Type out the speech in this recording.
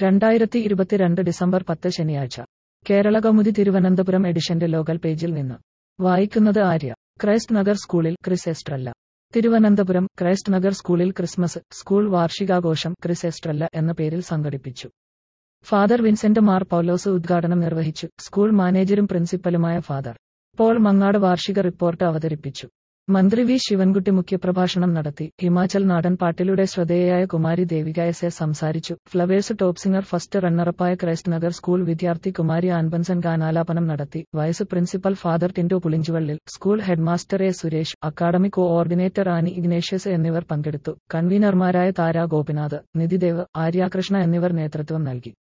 രണ്ടായിരത്തി ഇരുപത്തിരണ്ട് ഡിസംബർ പത്ത് ശനിയാഴ്ച കേരള കൗമുദി തിരുവനന്തപുരം എഡിഷന്റെ ലോകൽ പേജിൽ നിന്ന് വായിക്കുന്നത് ആര്യ ക്രൈസ്റ്റ് നഗർ സ്കൂളിൽ Chris Estrella Thiruvananthapuram Christ Nagar സ്കൂളിൽ ക്രിസ്മസ് സ്കൂൾ വാർഷികാഘോഷം ക്രിസ് എസ്ട്രല്ല എന്ന പേരിൽ സംഘടിപ്പിച്ചു ഫാദർ വിൻസെന്റ് മാർ പൗലോസ് ഉദ്ഘാടനം നിർവഹിച്ചു സ്കൂൾ മാനേജരും പ്രിൻസിപ്പലുമായ ഫാദർ പോൾ മങ്ങാട് വാർഷിക റിപ്പോർട്ട് അവതരിപ്പിച്ചു മന്ത്രി വി ശിവൻകുട്ടി മുഖ്യപ്രഭാഷണം നടത്തി ഹിമാചൽ നാടൻ പാട്ടിലൂടെ ശ്രദ്ധേയയായ കുമാരി ദേവിക എസ് എ സംസാരിച്ചു ഫ്ലവേഴ്സ് ടോപ്പ് സിംഗർ ഫസ്റ്റ് റണ്ണറപ്പായ ക്രൈസ്റ്റ് നഗർ സ്കൂൾ വിദ്യാർത്ഥി കുമാരി ആൻബൻസൻ ഗാനാലാപനം നടത്തി vice principal father Tindo Pulinchuvallil school headmaster A Suresh academic coordinator Annie Ignatius എന്നിവർ പങ്കെടുത്തു കൺവീനർമാരായ താര ഗോപിനാഥ് നിധിദേവ് ആര്യാകൃഷ്ണ എന്നിവർ നേതൃത്വം നൽകി